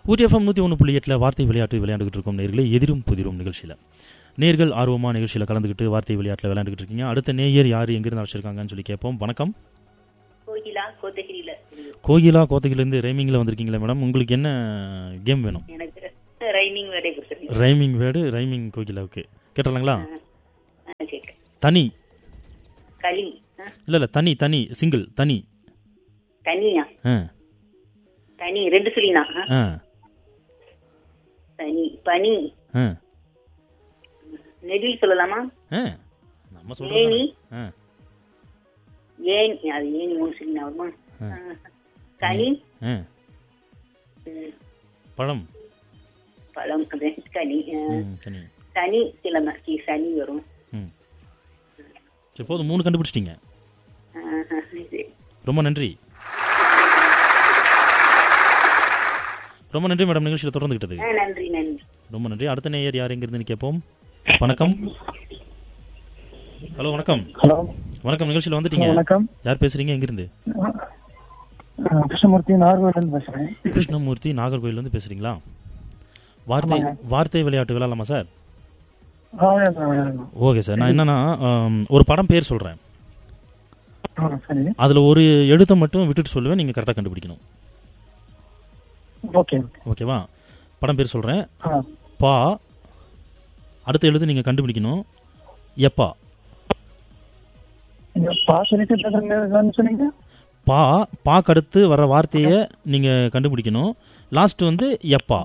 ஊட்டிஎஃப்எம் நூற்றி ஒன்று புள்ளி எட்டில் வார்த்தை விளையாட்டு விளையாண்டுக்கிட்டு இருக்கோம் நேர்களே எதிரும் புதிரும் நிகழ்ச்சியில் நேர்கள் ஆர்வமாக நிகழ்ச்சியில் கலந்துக்கிட்டு வார்த்தை விளையாட்டில் விளையாண்டுக்கிட்டு இருக்கீங்க அடுத்த நேயர் யார் எங்கிருந்து அழைச்சிருக்காங்கன்னு சொல்லி கேட்போம் வணக்கம் கோகிலா கோத்தகிரியில கோகிலா கோத்தகிலேருந்து ரைமிங்கில் வந்திருக்கீங்களா மேடம் உங்களுக்கு என்ன கேம் வேணும் எனக்கு ரைமிங் வேலை கொடுத்துருங்க ரைமிங் வேர்டு ரைமிங் கோகிலாவுக்கு கேட்டலாங்களா சரி தனி களி ஆ, இல்லை இல்லை தனி தனி சிங்கிள் தனி தனியா ஆ தனி ரெண்டு சொல்லினா ஆ, ஆ தனி பனி ஆ நெடில் சொல்லலாமா ஆ நம்ம ஏனி சொல்கிறோம் ஆ ஏன் அது ஏனி மூணு சொல்லினா வருமா ஆ. ஆ, கனி ஆ ம், பழம் பழம் அது கனி ஆ, ம் தனி சனி கிழமை சி, சனி வரும் ம் சரி போதும் மூணு கண்டுபிடிச்சிட்டீங்க ஆ, ஆ, சரி. ரொம்ப நன்றி ரொம்ப நன்றி மேடம் நிகழ்ச்சியில் தொடர்ந்துக்கிட்டது ஆ, நன்றி நன்றி ரொம்ப நன்றி அடுத்த நேயர் யார் எங்கிருந்துன்னு கேட்போம் வணக்கம் ஹலோ வணக்கம் ஹலோ வணக்கம் நிகழ்ச்சியில் வந்துட்டீங்க வணக்கம் யார் பேசுறீங்க எங்கிருந்து அஹ் கிருஷ்ணமூர்த்தி நாகர்கோவிலிருந்து பேசுறேன் கிருஷ்ணமூர்த்தி நாகர்கோயிலேருந்து பேசுறீங்களா வார்த்தை வார்த்தை விளையாட்டு விளையாடலாமா சார் ஆ, விளையாடலாம், விளையாடலாம். ஓகே சார் நான் என்னன்னா ஆம், ஒரு படம் பேர் சொல்கிறேன் ஆ, சரி அதில் ஒரு எழுத்தை மட்டும் விட்டுட்டு சொல்லுவேன் நீங்கள் கரெக்டாக கண்டுபிடிக்கணும் ஓகே ஓகேவா படம் பேர் சொல்கிறேன் ஆ பா அடுத்த எழுத்து நீங்கள் கண்டுபிடிக்கணும் எப்பா நீங்க பாஸ் சொல்லிட்டு பேசுறீங்க சொன்னீங்க பா பாக்கு அடுத்து வர வார்த்தையை நீங்கள் கண்டுபிடிக்கணும் லாஸ்ட் வந்து எப்பா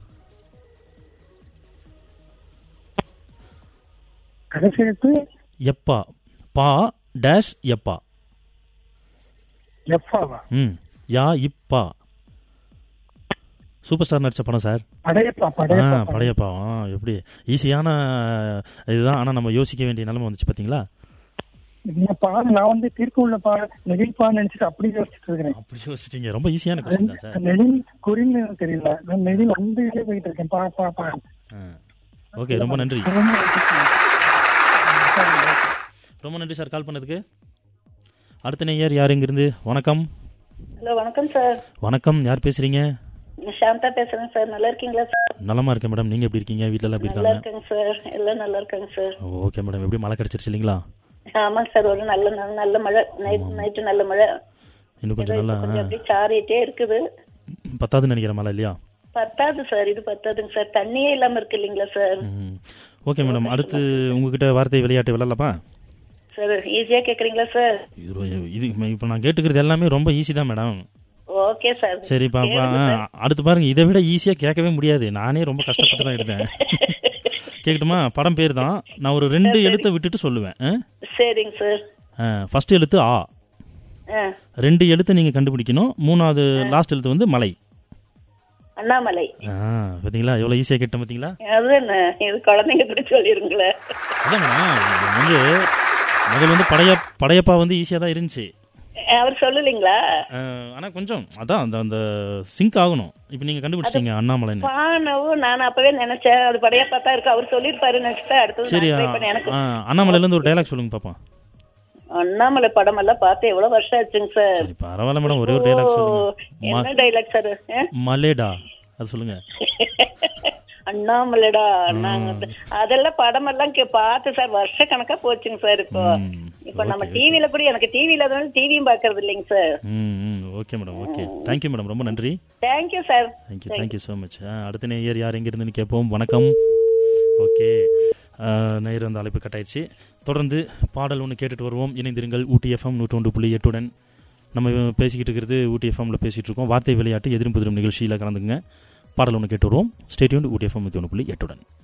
கடைசி எடுத்து எப்பா பா டேஷ் எப்பா எஃப்ஆவா ம் யா இப்பா சூப்பர் ஸ்டார் நடிச்ச படம் சார் படையப்பா ஆ படையப்பா படையப்பா ஆ எப்படி ஈஸியான இதுதான் ஆனால் நம்ம யோசிக்க வேண்டிய நிலைமை வந்துச்சு பார்த்தீங்களா நீங்க பாரு நான் வந்து தீர்க்க உள்ள பா நெடில் பா நினைச்சிட்டு அப்படி யோசிச்சுட்டு இருக்கிறேன் அப்படி யோசிச்சிங்க ரொம்ப ஈஸியான கொஸ்டின் தான் சார் நெடில் குறின்னு எனக்கு தெரியல நான் நெடில் அந்த இதுல போயிட்டு இருக்கேன் பா பா பா ஓகே ரொம்ப நன்றி ரொம்ப யோசிச்சேன். ரொம்ப நன்றி சார் கால் பண்ணதுக்கு அடுத்த நேயர் யார் எங்கிருந்து வணக்கம் ஹலோ வணக்கம் சார் வணக்கம் யார் பேசுறீங்க நான் சாந்தா பேசுறேன் சார் நல்லா இருக்கீங்களா சார் நலமா இருக்கேன் மேடம் நீங்க எப்படி இருக்கீங்க வீட்ல எல்லாம் எப்படி நல்லா இருக்காங்க இருக்கேங்க சார் எல்லாம் நல்லா இருக்காங்க சார் ஓகே மேடம் எப்படி மழை கிடைச்சிருச்சு இல்லைங்களா ஆமாங்க சார் ஒரு நல்ல நல்ல- நல்ல மழை நைட் நைட்டு நல்ல மழை இன்னும் கொஞ்சம் ஏதோ நல்லா இப்ப கொஞ்சம் அப்படியே சாரிட்டே இருக்குது பத்தாதுன்னு நினைக்கிறேன் மழை இல்லையா பத்தாது சார் இது பத்தாதுங்க சார் தண்ணியே இல்லாம இருக்கு இல்லைங்களா சார் ம். ஓகே மேடம் அடுத்து உங்ககிட்ட வார்த்தை விளையாட்டு விளையாடலாமா சார் ஈஸியா கேக்குறீங்களா சார் இது ரொ- இது இப்போ நான் கேட்டுக்கிறது எல்லாமே ரொம்ப ஈஸி தான் மேடம் ஓகே சார் சரி பாப்பா அடுத்து பாருங்க இதை விட ஈஸியா கேட்கவே முடியாது நானே ரொம்ப கஷ்டப்பட்டு தான் எடுத்தேன் கேட்கட்டுமா படம் பேர் தான் நான் ஒரு ரெண்டு எழுத்தை விட்டுட்டு சொல்லுவேன் சரிங்க சார் ஃபர்ஸ்ட் எழுத்து ஆ ஆ ரெண்டு எழுத்தை நீங்க கண்டுபிடிக்கணும் மூணாவது லாஸ்ட் எழுத்து வந்து மலை அண்ணாமலை ஆ பாத்தீங்களா எவ்வளவு ஈஸியா கேட்டேன் பாத்தீங்களா அது என்ன இது குழந்தைங்க இப்படி சொல்லிருங்களேன் அதான் மேடம் இது வந்து முதல்ல வந்து படைய படையப்பா வந்து ஈஸியா தான் இருந்துச்சு அவர் சொல்லலைங்களா அஹ், ஆனா கொஞ்சம் அதான் அந்த அந்த சிங்க் ஆகணும் இப்போ நீங்க கண்டுபிடிச்சிட்டீங்க அண்ணாமலைன்னு பானவும் நான் அப்பவே நினைச்சேன் அது படையா பார்த்தா இருக்கு அவர் சொல்லிருப்பாரு நினைச்சிட்டு அடுத்தது சரி நான் try பண்ணேன். எனக்கு அஹ், அண்ணாமலையில இருந்து ஒரு டைலாக் சொல்லுங்க பாப்பா அண்ணாமலை படம் எல்லாம் பார்த்து எவ்வளவு வருஷம் ஆச்சுங்க சார் சரி பரவாயில்ல மேடம் ஒரே ஒரு டைலாக் சொல்லுங்க என்ன டைலாக் சார் மலேடா அது சொல்லுங்க அண்ணாமலைடா அண்ணாங்க அதெல்லாம் படம் எல்லாம் கே- பார்த்து சார் வருஷ கணக்கா போச்சுங்க சார் இப்போ ம், இப்போ நம்ம டிவில கூட எனக்கு டிவில டிவியும் பாக்குறது இல்லைங்க சார் ம் ம் okay madam okay thank you madam ரொம்ப நன்றி thank you sir thank you thank you so much அடுத்த நேயர் யார் எங்க இருந்துன்னு கேட்போம் வணக்கம் ஓகே நேயர் அந்த அழைப்பு கட்டாயிடுச்சு தொடர்ந்து பாடல் ஒன்று கேட்டுட்டு வருவோம் இணைந்திருங்கள் ஊட்டி எஃப்எம் நூற்றொன்று புள்ளி எட்டுடன் நம்ம பேசிக்கிட்டு இருக்கிறது ஊட்டி எஃப்எம்ல பேசிட்டு இருக்கோம் வார்த்தை விளையாட்டு எதிரும் புதிரும் நிகழ்ச்சியில் கலந்துங்க பாடல் ஒன்று கேட்டு வருவோம் ஸ்டேட்யூன் ஊட்டி எஃப்எம் நூற்றி ஒன்று புள்ளி எட்டுடன்